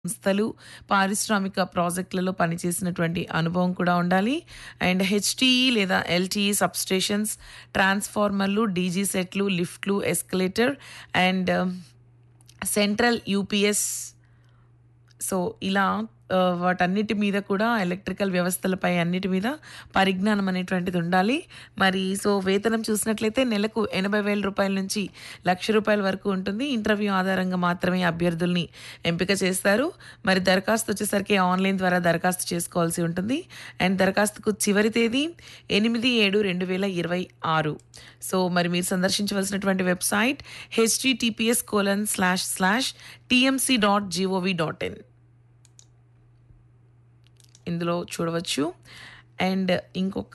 సంస్థలు, పారిశ్రామిక ప్రాజెక్టులలో పనిచేసినటువంటి అనుభవం కూడా ఉండాలి. అండ్ హెచ్‌టీఈ లేదా ఎల్‌టీఈ సబ్‌స్టేషన్స్, ట్రాన్స్‌ఫార్మర్‌లు, డీజీ సెట్లు, లిఫ్ట్‌లు, escalator and central UPS so, ఇలా ఆహ్, వాటన్నిటి మీద కూడా ఎలక్ట్రికల్ వ్యవస్థలపై అన్నిటి మీద పరిజ్ఞానం అనేటువంటిది ఉండాలి. మరి సో, వేతనం చూసినట్లయితే నెలకు రూ. 80,000 నుంచి రూ. 1,00,000 వరకు ఉంటుంది. ఇంటర్వ్యూ ఆధారంగా మాత్రమే అభ్యర్థుల్ని ఎంపిక చేస్తారు. మరి దరఖాస్తు వచ్చేసరికి ఆన్‌లైన్ ద్వారా దరఖాస్తు చేసుకోవాల్సి ఉంటుంది. అండ్ దరఖాస్తుకు చివరి తేదీ 8/7/2026. సో, మరి మీరు సందర్శించవలసినటువంటి వెబ్‌సైట్ https://tmc.gov.in ఇందులో చూడవచ్చు. అండ్ ఇంకొక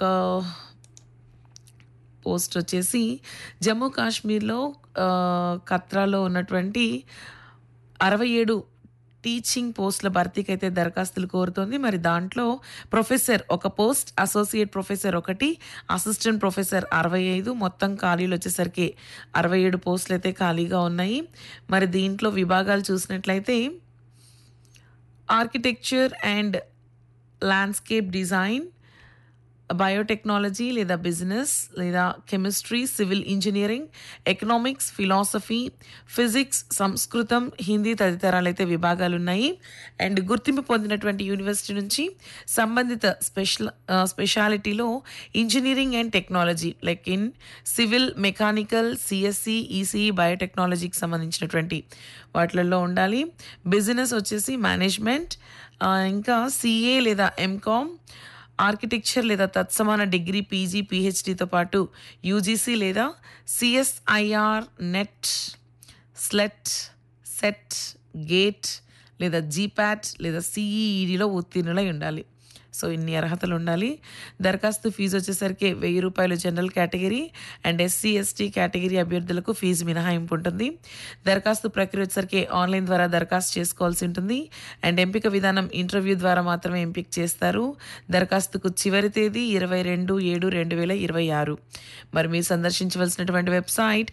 పోస్ట్ వచ్చేసి జమ్మూ కాశ్మీర్‌లో ఆహ్, కత్రాలో ఉన్నటువంటి 67 టీచింగ్ పోస్ట్‌ల భర్తీకైతే దరఖాస్తులు కోరుతోంది. మరి దాంట్లో ప్రొఫెసర్ ఒక పోస్ట్, అసోసియేట్ ప్రొఫెసర్ ఒకటి, అసిస్టెంట్ ప్రొఫెసర్ 65 మొత్తం ఖాళీలు వచ్చేసరికి 67 పోస్టులైతే ఖాళీగా ఉన్నాయి. మరి దీంట్లో విభాగాలు చూసినట్లయితే architecture and landscape design, biotechnology లేదా బిజినెస్ లేదా chemistry, civil engineering, economics, philosophy, physics, Samskritam, Hindi తదితరాలైతే విభాగాలున్నాయి. And గుర్తింపు పొందినటువంటి యూనివర్సిటీ నుంచి సంబంధిత స్పెషల్ ఆహ్, స్పెషాలిటీలో engineering and technology like in civil, mechanical, CSC, ECE, బయోటెక్నాలజీకి సంబంధించినటువంటి వాటిలలో ఉండాలి. బిజినెస్ వచ్చేసి మేనేజ్మెంట్ ఆహ్, ఇంకా సీఏ లేదా ఎంకామ్, ఆర్కిటెక్చర్ లేదా తత్సమాన డిగ్రీ, పీజీ, పీహెచ్‌డీతో పాటు యూజీసీ లేదా CSIR, NET, SLET, SET, GATE లేదా జీపాట్ లేదా సీఈఈడీలో ఉత్తీర్ణులై ఉండాలి. సో, ఇన్ని అర్హతలు ఉండాలి. దరఖాస్తు ఫీజు వచ్చేసరికి రూ. 1000 general category and SC, ST category అభ్యర్థులకు ఫీజు మినహాయింపు ఉంటుంది. దరఖాస్తు ప్రక్రియ వచ్చేసరికి ఆన్‌లైన్ ద్వారా దరఖాస్తు చేసుకోవాల్సి ఉంటుంది. అండ్ ఎంపిక విధానం ఇంటర్వ్యూ ద్వారా మాత్రమే ఎంపిక చేస్తారు. దరఖాస్తుకు చివరి తేదీ 22/7/2026. మరి మీరు సందర్శించవలసినటువంటి వెబ్‌సైట్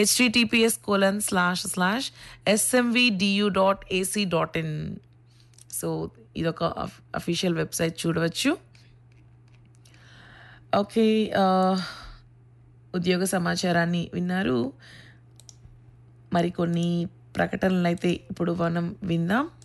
https://smvdu.ac.in సో, ఇదొక అఫ్ అఫీషియల్ వెబ్‌సైట్ చూడవచ్చు. ఓకే. ఆహ్, ఉద్యోగ సమాచారాన్ని విన్నారు. మరికొన్ని ప్రకటనలైతే ఇప్పుడు మనం విందాం.